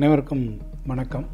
அனைவருக்கும் வணக்கம்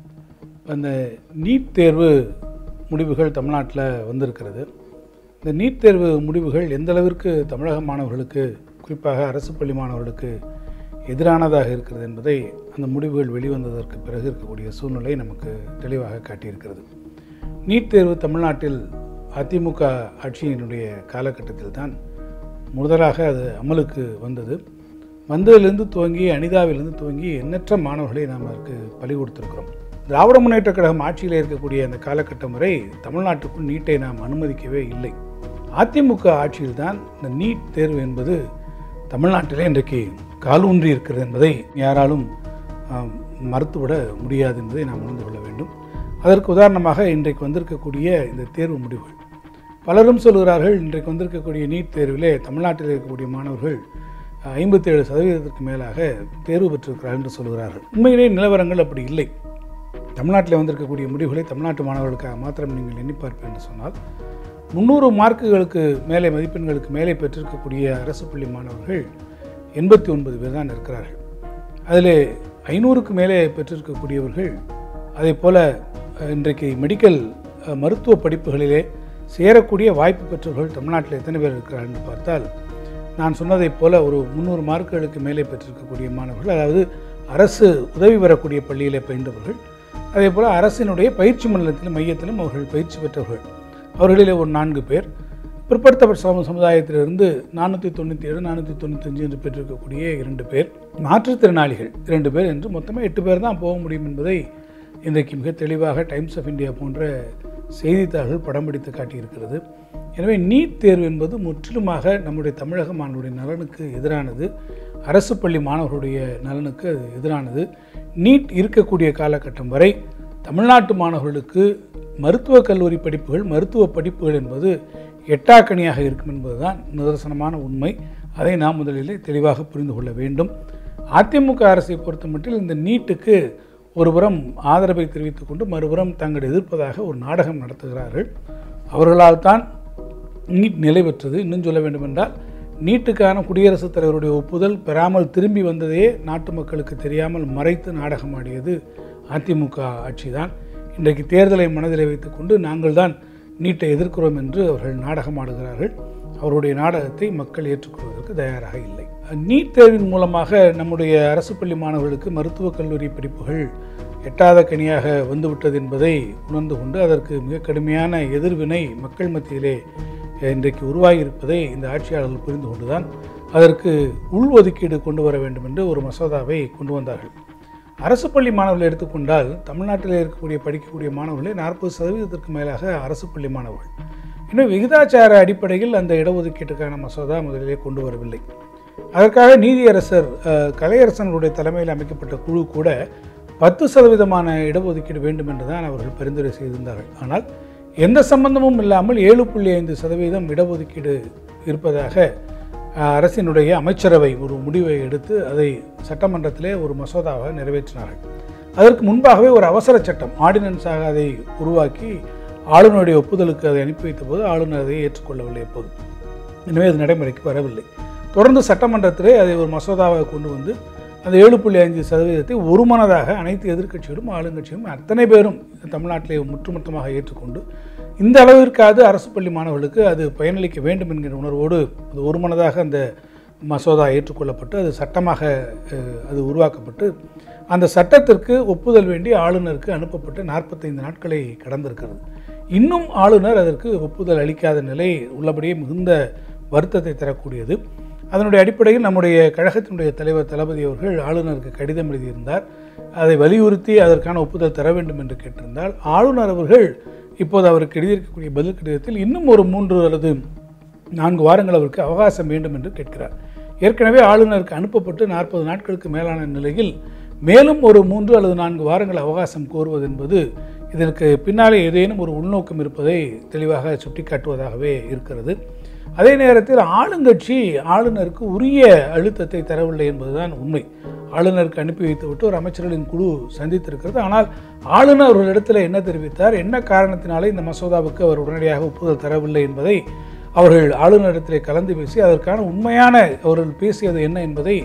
அந்த நீட் தேர்வு முடிவுகள் தமிழ்நாட்டில் வந்திருக்கிறது இந்த நீட் தேர்வு முடிவுகள் எந்த அளவிற்கு தமிழக மாணவர்களுக்கு குறிப்பாக அரசு பள்ளி மாணவர்களுக்கு எதிரானதாக இருக்கிறது என்பதை அந்த முடிவுகள் வெளிவந்ததற்கு பிறகு இருக்கக்கூடிய சூழ்நிலை நமக்கு தெளிவாக காட்டியிருக்கிறது நீட் தேர்வு தமிழ்நாட்டில் அதிமுக ஆட்சியினுடைய காலகட்டத்தில் தான் முதலாக அது அமலுக்கு வந்தது வந்ததிலிருந்து துவங்கி அனிதாவிலிருந்து துவங்கி எண்ணற்ற மாணவர்களை நாம் அதற்கு பலி கொடுத்திருக்கிறோம் திராவிட முன்னேற்ற கழகம் ஆட்சியில் இருக்கக்கூடிய அந்த காலகட்டம் வரை தமிழ்நாட்டுக்குள் நீட்டை நாம் அனுமதிக்கவே இல்லை அதிமுக ஆட்சியில்தான் இந்த நீட் தேர்வு என்பது தமிழ்நாட்டிலே இன்றைக்கு காலூன்றி இருக்கிறது என்பதை யாராலும் ஆம், மறுத்துவிட முடியாது என்பதை நாம் உணர்ந்து கொள்ள வேண்டும் அதற்கு உதாரணமாக இன்றைக்கு வந்திருக்கக்கூடிய இந்த தேர்வு முடிவுகள் பலரும் சொல்கிறார்கள் இன்றைக்கு வந்திருக்கக்கூடிய நீட் தேர்விலே தமிழ்நாட்டில் இருக்கக்கூடிய மாணவர்கள் ஐம்பத்தேழு சதவீதத்திற்கு மேலாக தேர்வு பெற்றிருக்கிறார்கள் என்று சொல்கிறார்கள் உண்மையிலே நிலவரங்கள் அப்படி இல்லை தமிழ்நாட்டில் வந்திருக்கக்கூடிய முடிவுகளை தமிழ்நாட்டு மாணவர்களுக்காக மாத்திரம் நீங்கள் எண்ணி பார்ப்பேன் என்று சொன்னால் முந்நூறு மார்க்குகளுக்கு மேலே மதிப்பெண்களுக்கு மேலே பெற்றிருக்கக்கூடிய அரசு பள்ளி மாணவர்கள் எண்பத்தி ஒன்பது பேர் தான் இருக்கிறார்கள் அதில் ஐநூறுக்கு மேலே பெற்றிருக்கக்கூடியவர்கள் அதே போல் அஹ், இன்றைக்கு மெடிக்கல் அஹ், மருத்துவ படிப்புகளிலே சேரக்கூடிய வாய்ப்பு பெற்றவர்கள் தமிழ்நாட்டில் எத்தனை பேர் இருக்கிறார்கள் என்று பார்த்தால் நான் சொன்னதைப் போல ஒரு முந்நூறு மார்க்குகளுக்கு மேலே பெற்றிருக்கக்கூடிய மாணவர்கள் அதாவது அரசு உதவி பெறக்கூடிய பள்ளியிலே பயின்றவர்கள் அதே போல் அரசினுடைய பயிற்சி மண்டலத்திலும் மையத்திலும் அவர்கள் பயிற்சி பெற்றவர்கள் அவர்களிலே ஒரு நான்கு பேர் பிற்படுத்தப்பட்ட சம சமுதாயத்திலிருந்து நானூற்றி தொண்ணூற்றி ஏழு நானூற்றி தொண்ணூத்தஞ்சு என்று பெற்றிருக்கக்கூடிய இரண்டு பேர் மாற்றுத்திறனாளிகள் இரண்டு பேர் என்று மொத்தமாக எட்டு பேர் தான் போக முடியும் என்பதை இன்றைக்கு மிக தெளிவாக டைம்ஸ் ஆஃப் இந்தியா போன்ற செய்தித்தாள்கள் படம் பிடித்து காட்டியிருக்கிறது எனவே நீட் தேர்வு என்பது முற்றிலுமாக நம்முடைய தமிழக மாணவருடைய நலனுக்கு எதிரானது அரசு பள்ளி மாணவர்களுடைய நலனுக்கு அது எதிரானது நீட் இருக்கக்கூடிய காலகட்டம் வரை தமிழ்நாட்டு மாணவர்களுக்கு மருத்துவக் கல்லூரி படிப்புகள் மருத்துவ படிப்புகள் என்பது எட்டாக்கணியாக இருக்கும் என்பதுதான் நிதர்சனமான உண்மை அதை நாம் முதலிலே தெளிவாக புரிந்து கொள்ள வேண்டும் அதிமுக அரசை பொறுத்தமட்டில் இந்த நீட்டுக்கு ஒருபுறம் ஆதரவை தெரிவித்துக் கொண்டு மறுபுறம் தங்கள் எதிர்ப்பதாக ஒரு நாடகம் நடத்துகிறார்கள் அவர்களால் தான் நீட் நிலை பெற்றது இன்னும் சொல்ல வேண்டுமென்றால் நீட்டுக்கான குடியரசுத் தலைவருடைய ஒப்புதல் பெறாமல் திரும்பி வந்ததே நாட்டு மக்களுக்கு தெரியாமல் மறைத்து நாடகமாடியது அதிமுக ஆட்சிதான் இன்றைக்கு தேர்தலை மனதில் வைத்துக்கொண்டு நாங்கள் தான் நீட்டை எதிர்க்கிறோம் என்று அவர்கள் நாடகமாடுகிறார்கள் அவருடைய நாடகத்தை மக்கள் ஏற்றுக்கொள்வதற்கு தயாராக இல்லை நீட் தேர்வின் மூலமாக நம்முடைய அரசு பள்ளி மாணவர்களுக்கு மருத்துவக் கல்லூரி படிப்புகள் எட்டாத கனியாக வந்துவிட்டது என்பதை உணர்ந்து கொண்டு அதற்கு மிக கடுமையான எதிர்வினை மக்கள் மத்தியிலே இன்றைக்கு உருவாகி இருப்பதை இந்த ஆட்சியாளர்கள் புரிந்து கொண்டுதான் அதற்கு உள்ஒதுக்கீடு கொண்டு வர வேண்டும் என்று ஒரு மசோதாவை கொண்டு வந்தார்கள் அரசு பள்ளி மாணவர்களை எடுத்துக்கொண்டால் தமிழ்நாட்டில் இருக்கக்கூடிய படிக்கக்கூடிய மாணவர்களே நாற்பது சதவீதத்திற்கு மேலாக அரசு பள்ளி மாணவர்கள் இன்னும் விகிதாச்சார அடிப்படையில் அந்த இடஒதுக்கீட்டுக்கான மசோதா முதலிலே கொண்டு வரவில்லை அதற்காக நீதியரசர் அஹ், கலையரசனுடைய தலைமையில் அமைக்கப்பட்ட குழு கூட பத்து சதவீதமான இடஒதுக்கீடு வேண்டும் என்று தான் அவர்கள் பரிந்துரை செய்திருந்தார்கள் ஆனால் எந்த சம்பந்தமும் இல்லாமல் ஏழு புள்ளி ஐந்து சதவீதம் இடஒதுக்கீடு இருப்பதாக அஹ், அரசினுடைய அமைச்சரவை ஒரு முடிவை எடுத்து அதை சட்டமன்றத்திலே ஒரு மசோதாவாக நிறைவேற்றினார்கள் அதற்கு முன்பாகவே ஒரு அவசர சட்டம் ஆர்டினன்ஸாக அதை உருவாக்கி ஆளுநருடைய ஒப்புதலுக்கு அதை அனுப்பி வைத்தபோது ஆளுநர் அதை ஏற்றுக்கொள்ளவில்லை எப்போது எனவே அது நடைமுறைக்கு வரவில்லை தொடர்ந்து சட்டமன்றத்திலே அதை ஒரு மசோதாவாக கொண்டு வந்து அந்த ஏழு புள்ளி ஐந்து சதவீதத்தை ஒருமனதாக அனைத்து எதிர்க்கட்சிகளும் ஆளுங்கட்சியும் அத்தனை பேரும் தமிழ்நாட்டிலே முற்றுமொத்தமாக ஏற்றுக்கொண்டு இந்த அளவிற்காவது அரசு பள்ளி மாணவர்களுக்கு அது பயனளிக்க வேண்டும் என்கிற உணர்வோடு அது ஒருமனதாக அந்த மசோதா ஏற்றுக்கொள்ளப்பட்டு அது சட்டமாக அஹ், அது உருவாக்கப்பட்டு அந்த சட்டத்திற்கு ஒப்புதல் வேண்டி ஆளுநருக்கு அனுப்பப்பட்டு நாற்பத்தைந்து நாட்களை கடந்திருக்கிறது இன்னும் ஆளுநர் அதற்கு ஒப்புதல் அளிக்காத நிலை உள்ளபடியே மிகுந்த வருத்தத்தை தரக்கூடியது அதனுடைய அடிப்படையில் நம்முடைய கழகத்தினுடைய தலைவர் தளபதி அவர்கள் ஆளுநருக்கு கடிதம் எழுதியிருந்தார் அதை வலியுறுத்தி அதற்கான ஒப்புதல் தர வேண்டும் என்று கேட்டிருந்தால் ஆளுநர் அவர்கள் இப்போது அவருக்கு எழுதியிருக்கக்கூடிய பதில் கடிதத்தில் இன்னும் ஒரு மூன்று அல்லது நான்கு வாரங்கள் அவருக்கு அவகாசம் வேண்டும் என்று கேட்கிறார் ஏற்கனவே ஆளுநருக்கு அனுப்பப்பட்டு நாற்பது நாட்களுக்கு மேலான நிலையில் மேலும் ஒரு மூன்று அல்லது நான்கு வாரங்கள் அவகாசம் கோருவது என்பது இதற்கு பின்னாலே ஏதேனும் ஒரு உள்நோக்கம் இருப்பதை தெளிவாக சுட்டிக்காட்டுவதாகவே இருக்கிறது அதே நேரத்தில் ஆளுங்கட்சி ஆளுநருக்கு உரிய அழுத்தத்தை தரவில்லை என்பதுதான் உண்மை ஆளுநருக்கு அனுப்பி வைத்துவிட்டு ஒரு அமைச்சர்களின் குழு சந்தித்திருக்கிறது ஆனால் ஆளுநர் அவர்களிடத்தில் என்ன தெரிவித்தார் என்ன காரணத்தினாலே இந்த மசோதாவுக்கு அவர் உடனடியாக ஒப்புதல் தரவில்லை என்பதை அவர்கள் ஆளுநரிடத்திலே கலந்து பேசி அதற்கான உண்மையான அவர்கள் பேசியது என்ன என்பதை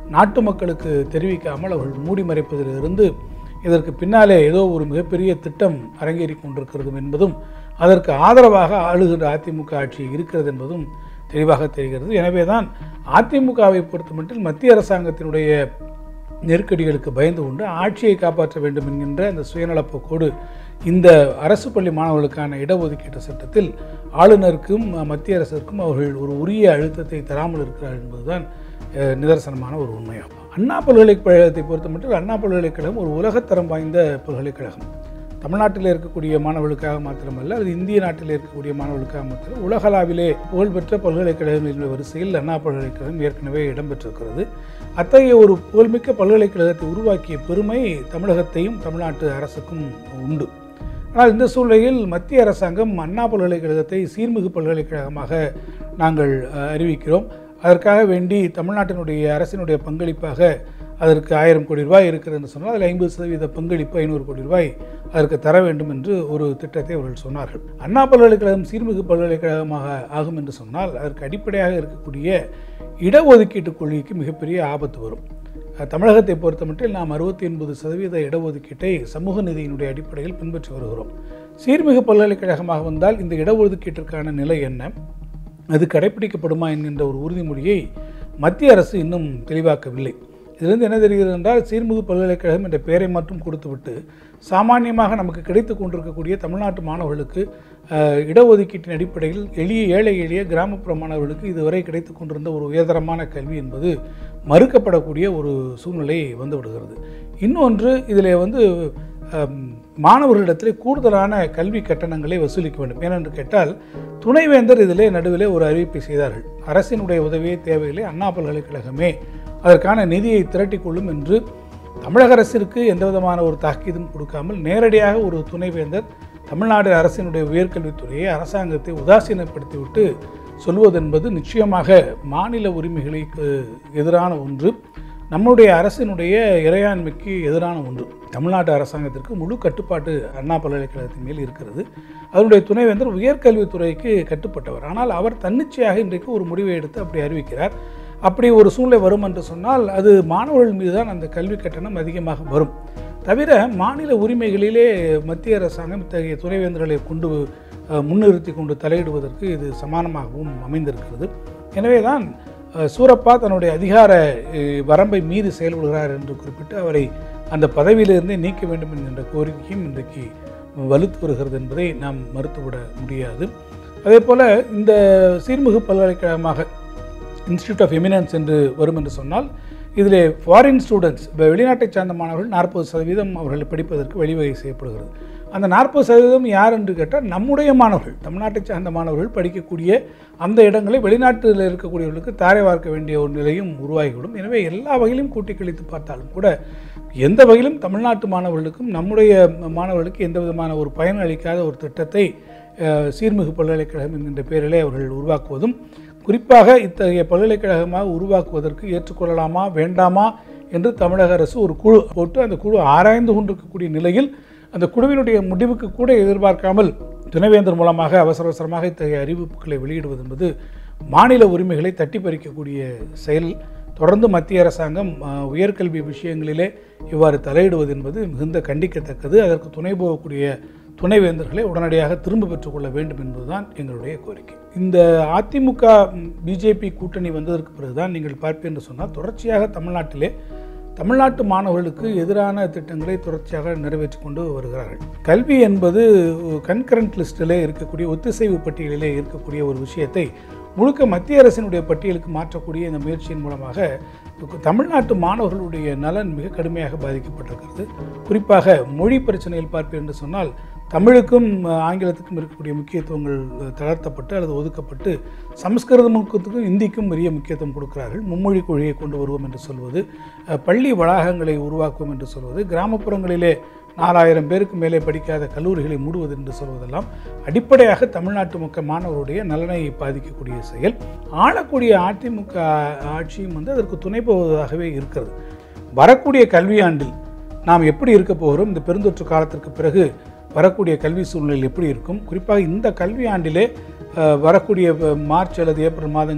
நாட்டு மக்களுக்கு தெரிவிக்காமல் அவர்கள் மூடி மறைப்பதிலிருந்து இதற்கு பின்னாலே ஏதோ ஒரு மிகப்பெரிய திட்டம் அரங்கேறி கொண்டிருக்கிறது என்பதும் அதற்கு ஆதரவாக ஆளுகின்ற அதிமுக ஆட்சி இருக்கிறது என்பதும் தெளிவாக தெரிகிறது எனவே தான் அதிமுகவை பொறுத்தமட்டில் மத்திய அரசாங்கத்தினுடைய நெருக்கடிகளுக்கு பயந்து கொண்டு ஆட்சியை காப்பாற்ற வேண்டும் என்கின்ற அந்த சுயநலப்போக்கோடு இந்த அரசு பள்ளி மாணவர்களுக்கான இடஒதுக்கீட்டு சட்டத்தில் ஆளுநருக்கும் மத்திய அரசிற்கும் அவர்கள் ஒரு உரிய அழுத்தத்தை தராமல் இருக்கிறார்கள் என்பதுதான் அஹ், நிதர்சனமான ஒரு உண்மையாகும் அண்ணா பல்கலைக்கழகத்தை பொறுத்தமட்டில் அண்ணா பல்கலைக்கழகம் ஒரு உலகத்தரம் வாய்ந்த பல்கலைக்கழகம் தமிழ்நாட்டில் இருக்கக்கூடிய மாணவர்களுக்காக மாத்திரமல்ல அது இந்திய நாட்டில் இருக்கக்கூடிய மாணவர்களுக்காக மாத்திரம் உலகளாவிலே புகழ்பெற்ற பல்கலைக்கழகங்களின் வரிசையில் அண்ணா பல்கலைக்கழகம் ஏற்கனவே இடம்பெற்றிருக்கிறது அத்தகைய ஒரு புகழ்மிக்க பல்கலைக்கழகத்தை உருவாக்கிய பெருமை தமிழகத்தையும் தமிழ்நாட்டு அரசுக்கும் உண்டு ஆனால் இந்த சூழ்நிலையில் மத்திய அரசாங்கம் அண்ணா பல்கலைக்கழகத்தை சீர்மிகு பல்கலைக்கழகமாக நாங்கள் அஹ், அறிவிக்கிறோம் அதற்காக வேண்டி தமிழ்நாட்டினுடைய அரசினுடைய பங்களிப்பாக அதற்கு ஆயிரம் கோடி ரூபாய் இருக்கிறது என்று சொன்னால் அதில் ஐம்பது சதவீத பங்களிப்பு ஐநூறு கோடி ரூபாய் அதற்கு தர வேண்டும் என்று ஒரு திட்டத்தை அவர்கள் சொன்னார்கள் அண்ணா பல்கலைக்கழகம் சீர்மிகு பல்கலைக்கழகமாக ஆகும் என்று சொன்னால் அதற்கு அடிப்படையாக இருக்கக்கூடிய இடஒதுக்கீட்டு கொள்கைக்கு மிகப்பெரிய ஆபத்து வரும் அஹ், தமிழகத்தை பொறுத்தமட்டில் நாம் அறுபத்தி ஒன்பது சதவீத இடஒதுக்கீட்டை சமூக நிதியினுடைய அடிப்படையில் பின்பற்றி வருகிறோம் சீர்மிகு பல்கலைக்கழகமாக வந்தால் இந்த இடஒதுக்கீட்டிற்கான நிலை என்ன அது கடைப்பிடிக்கப்படுமா என்கின்ற ஒரு உறுதிமொழியை மத்திய அரசு இன்னும் தெளிவாக்கவில்லை இதிலிருந்து என்ன தெரிகிறது என்றால் சீர்மிகு பல்கலைக்கழகம் என்ற பெயரை மட்டும் கொடுத்துவிட்டு சாமானியமாக நமக்கு கிடைத்து கொண்டிருக்கக்கூடிய தமிழ்நாட்டு மாணவர்களுக்கு அஹ், இடஒதுக்கீட்டின் அடிப்படையில் எளிய ஏழை எளிய கிராமப்புற மாணவர்களுக்கு இதுவரை கிடைத்து கொண்டிருந்த ஒரு உயர்தரமான கல்வி என்பது மறுக்கப்படக்கூடிய ஒரு சூழ்நிலை வந்துவிடுகிறது இன்னொன்று இதில் வந்து அம், மாணவர்களிடத்தில் கூடுதலான கல்வி கட்டணங்களை வசூலிக்க வேண்டும் ஏனென்று கேட்டால் துணைவேந்தர் இதிலே நடுவிலே ஒரு அறிவிப்பை செய்தார்கள் அரசினுடைய உதவியே தேவையில்லை அண்ணா பல்கலைக்கழகமே அதற்கான நிதியை திரட்டிக் கொள்ளும் என்று தமிழக அரசிற்கு எந்த விதமான ஒரு தாக்கீதும் கொடுக்காமல் நேரடியாக ஒரு துணைவேந்தர் தமிழ்நாடு அரசினுடைய உயர்கல்வித்துறையை அரசாங்கத்தை உதாசீனப்படுத்திவிட்டு சொல்வது என்பது நிச்சயமாக மாநில உரிமைகளுக்கு எதிரான ஒன்று நம்முடைய அரசினுடைய இறையாண்மைக்கு எதிரான ஒன்று தமிழ்நாட்டு அரசாங்கத்திற்கு முழு கட்டுப்பாட்டு அண்ணா பல்கலைக்கழகத்தின் மேல் இருக்கிறது அதனுடைய துணைவேந்தர் உயர்கல்வித்துறைக்கு கட்டுப்பட்டவர் ஆனால் அவர் தன்னிச்சையாக இன்றைக்கு ஒரு முடிவை எடுத்து அப்படி அறிவிக்கிறார் அப்படி ஒரு சூழ்நிலை வரும் என்று சொன்னால் அது மாணவர்கள் மீது தான் அந்த கல்வி கட்டணம் அதிகமாக வரும் தவிர மாநில உரிமைகளிலே மத்திய அரசாங்கம் இத்தகைய துணைவேந்தர்களை கொண்டு அஹ், முன்னிறுத்தி கொண்டு தலையிடுவதற்கு இது சமானமாகவும் அமைந்திருக்கிறது எனவே தான் அஹ், சூரப்பா தன்னுடைய அதிகார அஹ், வரம்பை மீறி செயல்படுகிறார் என்று குறிப்பிட்டு அவரை அந்த பதவியிலிருந்தே நீக்க வேண்டும் என்கின்ற கோரிக்கையும் இன்றைக்கு வலுத்து வருகிறது என்பதை நாம் மறுத்துவிட முடியாது அதே போல் இந்த சீர்மிகு பல்கலைக்கழகமாக இன்ஸ்டியூட் ஆஃப் எமினன்ஸ் என்று வரும் என்று சொன்னால் இதில் ஃபாரின் ஸ்டூடெண்ட்ஸ் இப்போ வெளிநாட்டைச் சார்ந்த மாணவர்கள் நாற்பது சதவீதம் அவர்கள் படிப்பதற்கு வழிவகை செய்யப்படுகிறது அந்த நாற்பது சதவீதம் யார் என்று கேட்டால் நம்முடைய மாணவர்கள் தமிழ்நாட்டைச் சார்ந்த மாணவர்கள் படிக்கக்கூடிய அந்த இடங்களை வெளிநாட்டில் இருக்கக்கூடியவர்களுக்கு தாரை வார்க்க வேண்டிய ஒரு நிலையும் உருவாகிவிடும் எனவே எல்லா வகையிலும் கூட்டி கழித்து பார்த்தாலும் கூட எந்த வகையிலும் தமிழ்நாட்டு மாணவர்களுக்கும் நம்முடைய மாணவர்களுக்கு எந்த விதமான ஒரு பயன் அளிக்காத ஒரு திட்டத்தை அஹ், சீர்மிகு பல்கலைக்கழகம் என்கின்ற பெயரிலே அவர்கள் உருவாக்குவதும் குறிப்பாக இத்தகைய பல்கலைக்கழகமாக உருவாக்குவதற்கு ஏற்றுக்கொள்ளலாமா வேண்டாமா என்று தமிழக அரசு ஒரு குழு போட்டு அந்த குழு ஆராய்ந்து கொண்டிருக்கக்கூடிய நிலையில் அந்த குழுவினுடைய முடிவுக்கு கூட எதிர்பார்க்காமல் துணைவேந்தர் மூலமாக அவசர அவசரமாக இத்தகைய அறிவிப்புகளை வெளியிடுவது என்பது மாநில உரிமைகளை தட்டி பறிக்கக்கூடிய செயல் தொடர்ந்து மத்திய அரசாங்கம் அஹ், உயர்கல்வி விஷயங்களிலே இவ்வாறு தலையிடுவது என்பது மிகுந்த கண்டிக்கத்தக்கது அதற்கு துணை போகக்கூடிய துணைவேந்தர்களை உடனடியாக திரும்ப பெற்றுக்கொள்ள வேண்டும் என்பதுதான் எங்களுடைய கோரிக்கை இந்த அதிமுக பிஜேபி கூட்டணி வந்ததற்கு பிறகுதான் நீங்கள் பார்ப்பேன் என்று சொன்னால் தொடர்ச்சியாக தமிழ்நாட்டிலே தமிழ்நாட்டு மாணவர்களுக்கு எதிரான திட்டங்களை தொடர்ச்சியாக நிறைவேற்றி கொண்டு வருகிறார்கள் கல்வி என்பது கன்கரண்ட் லிஸ்டிலே இருக்கக்கூடிய ஒத்திசைவு பட்டியலிலே இருக்கக்கூடிய ஒரு விஷயத்தை முழுக்க மத்திய அரசினுடைய பட்டியலுக்கு மாற்றக்கூடிய இந்த முயற்சியின் மூலமாக தமிழ்நாட்டு மாணவர்களுடைய நலன் மிக கடுமையாக பாதிக்கப்பட்டிருக்கிறது குறிப்பாக மொழி பிரச்சனையில் பார்ப்பேன் என்று சொன்னால் தமிழுக்கும் அஹ், ஆங்கிலத்துக்கும் இருக்கக்கூடிய முக்கியத்துவங்கள் அஹ், தளர்த்தப்பட்டு அல்லது ஒதுக்கப்பட்டு சமஸ்கிருத முக்கியத்துக்கும் இந்திக்கும் பெரிய முக்கியத்துவம் கொடுக்கிறார்கள் மும்மொழி கொள்கையை கொண்டு வருவோம் என்று சொல்வது அஹ், பள்ளி வளாகங்களை உருவாக்குவோம் என்று சொல்வது கிராமப்புறங்களிலே நாலாயிரம் பேருக்கு மேலே படிக்காத கல்லூரிகளை மூடுவது என்று சொல்வதெல்லாம் அடிப்படையாக தமிழ்நாட்டு மக்கள் மாணவருடைய நலனை பாதிக்கக்கூடிய செயல் ஆளக்கூடிய அதிமுக ஆட்சியும் வந்து அதற்கு துணை போவதாகவே இருக்கிறது வரக்கூடிய கல்வியாண்டில் நாம் எப்படி இருக்க போகிறோம் இந்த பெருந்தொற்று காலத்திற்கு பிறகு வரக்கூடிய கல்வி சூழ்நிலை எப்படி இருக்கும் குறிப்பாக இந்த கல்வி ஆண்டிலே அஹ், வரக்கூடிய அஹ், மார்ச் அல்லது ஏப்ரல் மாதங்கள்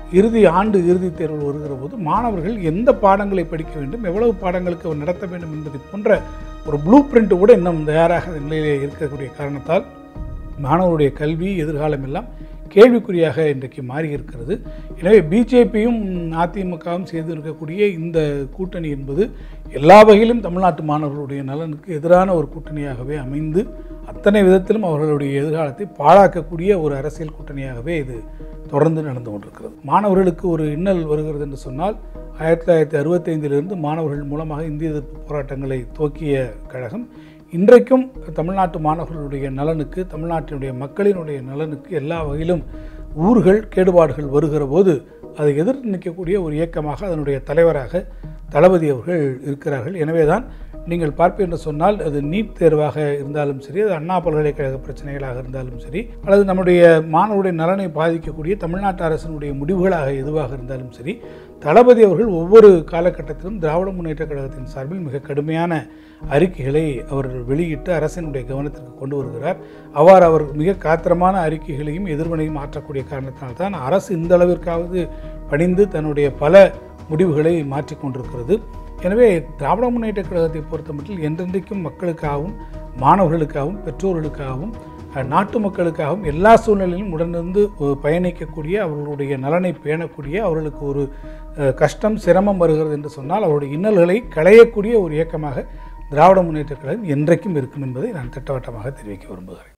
இறுதி ஆண்டு இறுதித் தேர்வு வருகிற போது மாணவர்கள் எந்த பாடங்களை படிக்க வேண்டும் எவ்வளவு பாடங்களுக்கு அவர் நடத்த வேண்டும் என்பதை போன்ற ஒரு ப்ளூ பிரிண்ட் கூட இன்னும் தயாராக நிலையிலே இருக்கக்கூடிய காரணத்தால் மாணவருடைய கல்வி எதிர்காலம் எல்லாம் கேள்விக்குறியாக இன்றைக்கு மாறி இருக்கிறது எனவே பிஜேபியும் அதிமுகவும் செய்து இருக்கக்கூடிய இந்த கூட்டணி என்பது எல்லா வகையிலும் தமிழ்நாட்டு மாணவர்களுடைய நலனுக்கு எதிரான ஒரு கூட்டணியாகவே அமைந்து அத்தனை விதத்திலும் அவர்களுடைய எதிர்காலத்தை பாழாக்கக்கூடிய ஒரு அரசியல் கூட்டணியாகவே இது தொடர்ந்து நடந்து கொண்டிருக்கிறது மாணவர்களுக்கு ஒரு இன்னல் வருகிறது என்று சொன்னால் ஆயிரத்தி தொள்ளாயிரத்தி அறுபத்தைந்திலிருந்து மாணவர்கள் மூலமாக இந்திய எதிர்ப்பு போராட்டங்களை துவக்கிய கழகம் இன்றைக்கும் தமிழ்நாட்டு மாணவர்களுடைய நலனுக்கு தமிழ்நாட்டினுடைய மக்களினுடைய நலனுக்கு எல்லா வகையிலும் ஊர்கள் கேடுபாடுகள் வருகிற போது அதை எதிர்த்து நிற்கக்கூடிய ஒரு இயக்கமாக அதனுடைய தலைவராக தளபதி அவர்கள் இருக்கிறார்கள் எனவேதான் நீங்கள் பார்ப்பீர் என்று சொன்னால் அது நீட் தேர்வாக இருந்தாலும் சரி அது அண்ணா பல்கலைக்கழக பிரச்சனைகளாக இருந்தாலும் சரி அல்லது நம்முடைய மாணவருடைய நலனை பாதிக்கக்கூடிய தமிழ்நாட்டு அரசினுடைய முடிவுகளாக எதுவாக இருந்தாலும் சரி தளபதி அவர்கள் ஒவ்வொரு காலகட்டத்திலும் திராவிட முன்னேற்ற கழகத்தின் சார்பில் மிக கடுமையான அறிக்கைகளை அவர் வெளியிட்டு அரசினுடைய கவனத்திற்கு கொண்டு வருகிறார் அவ்வாறு அவர் மிக காத்திரமான அறிக்கைகளையும் எதிர்வினையும் ஆற்றக்கூடிய காரணத்தினால்தான் அரசு இந்த அளவிற்காவது பணிந்து தன்னுடைய பல முடிவுகளை மாற்றிக்கொண்டிருக்கிறது எனவே திராவிட முன்னேற்ற கழகத்தை பொறுத்தமட்டில் என்றென்றைக்கும் மக்களுக்காகவும் மாணவர்களுக்காகவும் பெற்றோர்களுக்காகவும் அஹ், நாட்டு மக்களுக்காகவும் எல்லா சூழ்நிலையிலும் உடனிருந்து அஹ், பயணிக்கக்கூடிய அவர்களுடைய நலனை பேணக்கூடிய அவர்களுக்கு ஒரு அஹ், கஷ்டம் சிரமம் வருகிறது என்று சொன்னால் அவருடைய இன்னல்களை களையக்கூடிய ஒரு இயக்கமாக திராவிட முன்னேற்ற கழகம் என்றைக்கும் இருக்கும் என்பதை நான் திட்டவட்டமாக தெரிவிக்க விரும்புகிறேன்